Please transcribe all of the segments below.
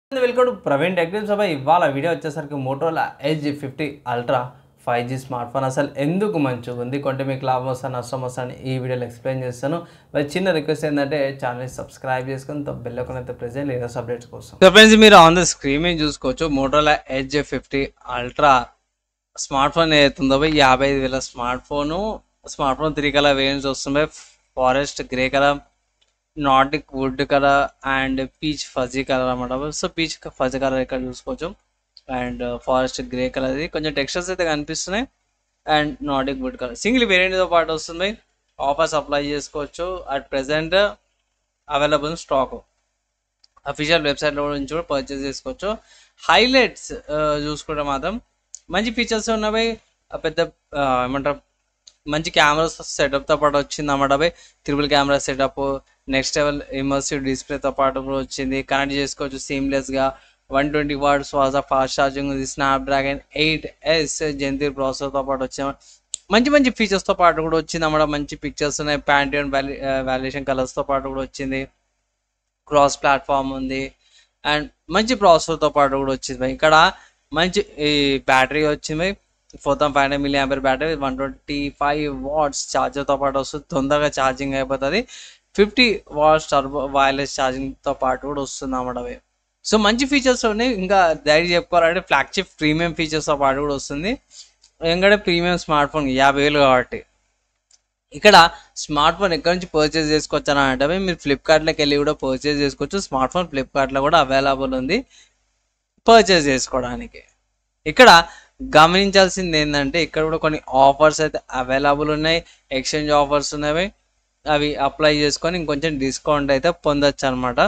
Welcome to Praveen technique సభ ఇవాళ video వచ్చేసరికి Motorola edge fifty ultra five G smart phone అసలు ఎందుకు మంచిగా ఉంది కొంటే మీకు లాభం వస్తా నష్టం వస్తా అని ఈ వీడియోలో ఎక్స్ప్లెయిన్ చేస్తాను మరి చిన్న రిక్వెస్ట్ ఏంటంటే ఛానల్ సబ్స్క్రైబ్ చేసుకొని బెల్ ఒకటి అయితే ప్రెజెంట్ లేదా అప్డేట్స్ కోసం సో ఫ్రెండ్స్ మీరు ఆన్ ద స్క్రీన్ మీద చూసుకోవచ్చు Motorola edge fifty ultra smart phone ఏదైతుందో భయ్ యాభై ఐదు వేల smart phone smart phone three colour variants వస్తున్నాయి forest grey colour nautic wood colour and peach fuzzy colour అనమాట సో పీచ్ ఫజీ కలర్ ఇక్కడ చూసుకోవచ్చు అండ్ ఫారెస్ట్ గ్రే కలర్ ఇది కొంచెం టెక్స్చర్స్ అయితే కనిపిస్తున్నాయి and nautic wood colour single వేరియంట్తో పాటు వస్తుంది ఆఫర్స్ అప్లై చేసుకోవచ్చు at present available stock official వెబ్సైట్లో నుంచి కూడా పర్చేస్ చేసుకోవచ్చు హైలైట్స్ చూసుకుంటే మాత్రం మంచి ఫీచర్స్ ఉన్నవి ఆ పెద్ద ఆ, ఏమంటారు మంచి కెమెరాస్ సెటప్తో పాటు వచ్చింది అన్నమాట అవి triple camera setup next level immersive డిస్ప్లేతో పాటు కూడా వచ్చింది కనెక్ట్ చేసుకోవచ్చు సీమ్లెస్గా one twenty watts was fast charging ఉంది snapdragon eight S gen three ప్రాసెసర్తో పాటు వచ్చింది మంచి మంచి ఫీచర్స్తో పాటు కూడా వచ్చింది అన్నమాట మంచి పిక్చర్స్ ఉన్నాయి ప్యాంటియన్ వాల్యూ వాల్యుయేషన్ కలర్స్తో పాటు కూడా వచ్చింది క్రాస్ ప్లాట్ఫామ్ ఉంది అండ్ మంచి ప్రాసెసర్తో పాటు కూడా వచ్చింది భయ్. ఇక్కడ మంచి ఈ బ్యాటరీ వచ్చింది four thousand five hundred milliampere battery one twenty five watts ఛార్జర్తో పాటు వస్తుంది తొందరగా ఛార్జింగ్ అయిపోతుంది ఫిఫ్టీ వాట్స్ టర్బో వైర్లెస్ ఛార్జింగ్తో పాటు కూడా వస్తుంది అన్నమాట అవి సో మంచి ఫీచర్స్ ఉన్నాయి ఇంకా ధైర్యం చెప్పుకోవాలంటే ఫ్లాగ్షిప్ ప్రీమియం ఫీచర్స్తో పాటు కూడా వస్తుంది ఎందుకంటే ప్రీమియం స్మార్ట్ ఫోన్ యాభై వేలు కాబట్టి ఇక్కడ స్మార్ట్ ఫోన్ ఎక్కడి నుంచి పర్చేస్ చేసుకోవచ్చు అని అంటే మీరు ఫ్లిప్కార్ట్లోకి వెళ్ళి కూడా పర్చేస్ చేసుకోవచ్చు స్మార్ట్ ఫోన్ ఫ్లిప్కార్ట్లో కూడా అవైలబుల్ ఉంది పర్చేస్ చేసుకోవడానికి ఇక్కడ గమనించాల్సింది ఏంటంటే ఇక్కడ కూడా కొన్ని ఆఫర్స్ అయితే అవైలబుల్ ఉన్నాయి ఎక్స్చేంజ్ ఆఫర్స్ ఉన్నవి అవి అప్లై చేసుకొని ఇంకొంచెం డిస్కౌంట్ అయితే పొందొచ్చు అనమాట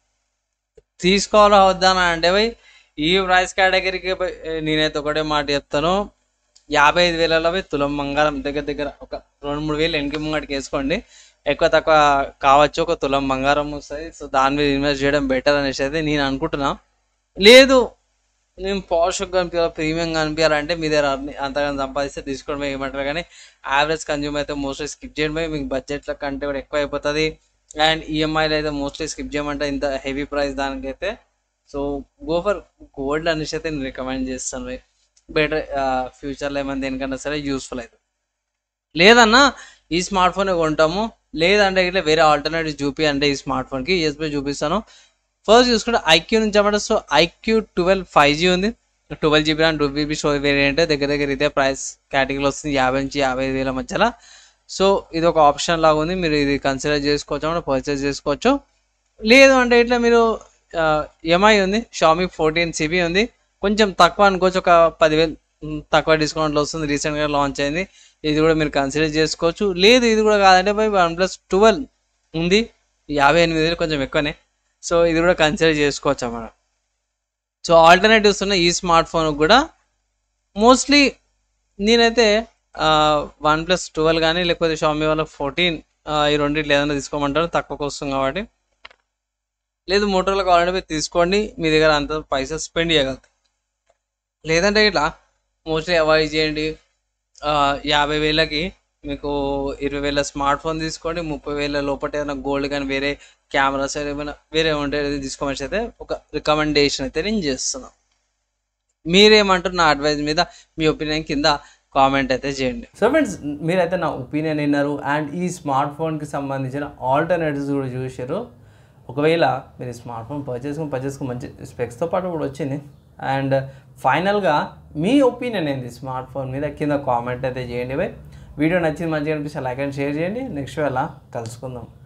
తీసుకోవాలా వద్దా అని అంటే భయ్ ఈ ప్రైస్ కేటగిరీకి భయ్ నేనైతే ఒకటే మాట చెప్తాను యాభై ఐదు వేలలో పోయి తులం బంగారం దగ్గర దగ్గర ఒక రెండు మూడు వేలు వెనక్కి ముంగటికి వేసుకోండి ఎక్కువ తక్కువ కావచ్చు ఒక తులం బంగారం వస్తుంది సో దాని మీద ఇన్వెస్ట్ చేయడం బెటర్ అనేసి అయితే నేను అనుకుంటున్నా లేదు నేను పాష్గా కనిపించాలి ప్రీమియం కనిపించాలంటే మీ దగ్గర అన్ని- అంతగానో సంపాదిస్తే తీసుకోవడం ఏమంటారు కానీ యావరేజ్ కన్జ్యూమ్ అయితే మోస్ట్లీ స్కిప్ చేయడం మీకు బడ్జెట్ల కంటే కూడా ఎక్కువ అయిపోతుంది అండ్ ఈఎంఐలు అయితే మోస్ట్లీ స్కిప్ చేయమంటే ఇంత హెవీ ప్రైస్ దానికైతే సో గో ఫర్ గోల్డ్ అనేసి అయితే నేను రికమెండ్ చేస్తాను బెటర్ ఫ్యూచర్లో ఏమైనా దేనికన్నా సరే యూస్ఫుల్ అవుతుంది లేదన్నా ఈ స్మార్ట్ ఫోన్ కొంటాము లేదంటే ఇట్లా వేరే ఆల్టర్నేటివ్ చూపి అంటే ఈ స్మార్ట్ ఫోన్కి ఎస్బీ చూపిస్తాను ఫస్ట్ చూసుకుంటే ఐక్యూ నుంచి అన్నమాట so iQOO twelve five G ఉంది twelve GB and two GB store variant దగ్గర దగ్గర ఇదే ప్రైస్ కేటగిరీలో వస్తుంది యాభై నుంచి యాభై ఐదు వేల మధ్యలో సో ఇది ఒక ఆప్షన్ లాగా ఉంది మీరు ఇది కన్సిడర్ చేసుకోవచ్చు అన్నమాట పర్చేస్ చేసుకోవచ్చు లేదు అంటే ఇట్లా మీరు ఎంఐ ఉంది షామీ ఫోర్టీన్ సిబి ఉంది కొంచెం తక్కువ అనుకోవచ్చు ఒక పదివేలు ఉమ్, తక్కువ డిస్కౌంట్లో వస్తుంది రీసెంట్గా లాంచ్ అయింది ఇది కూడా మీరు కన్సిడర్ చేసుకోవచ్చు లేదు ఇది కూడా కాదంటే బై వన్ ప్లస్ ట్వెల్వ్ ఉంది యాభై ఎనిమిది వేలు కొంచెం ఎక్కువనే సో ఇది కూడా కన్సిడర్ చేసుకోవచ్చు అన్నమాట సో ఆల్టర్నేటివ్స్ ఉన్న ఈ స్మార్ట్ ఫోన్ కూడా మోస్ట్లీ నేనైతే వన్ ప్లస్ ట్వెల్వ్ కానీ లేకపోతే షామీ వాళ్ళ ఫోర్టీన్ ఈ రెండిట్లో ఏదైనా తీసుకోమంటారు తక్కువకి వస్తుంది కాబట్టి లేదు మోటార్లో కావాలంటే మీరు తీసుకోండి మీ దగ్గర అంత పైసా స్పెండ్ చేయగలుగుతారు లేదంటే ఇట్లా మోస్ట్లీ అవాయిడ్ చేయండి ఆ, యాభై వేలకి మీకు ఇరవై వేల స్మార్ట్ ఫోన్ తీసుకోండి ముప్పై వేల లోపల ఏదైనా గోల్డ్ కానీ వేరే కెమెరాస్ ఏమైనా వేరే ఉంటే తీసుకోమని అయితే ఒక రికమెండేషన్ అయితే నేను చేస్తున్నాను మీరేమంటారు నా అడ్వైజ్ మీద మీ ఒపీనియన్ కింద కామెంట్ అయితే చేయండి సో ఫ్రెండ్స్ మీరైతే నా ఒపీనియన్ విన్నారు అండ్ ఈ స్మార్ట్ ఫోన్కి సంబంధించిన ఆల్టర్నేటివ్స్ కూడా చూసారు ఒకవేళ మీరు స్మార్ట్ ఫోన్ పర్చేస్ పర్చేస్ మంచి స్పెక్స్తో పాటు కూడా వచ్చింది అండ్ ఫైనల్గా మీ ఒపీనియన్ ఏంది స్మార్ట్ ఫోన్ మీద కింద కామెంట్ అయితే చేయండి బై వీడియో నచ్చింది మంచిగా అనిపిస్తే లైక్ అండ్ షేర్ చేయండి నెక్స్ట్ వేళ కలుసుకుందాం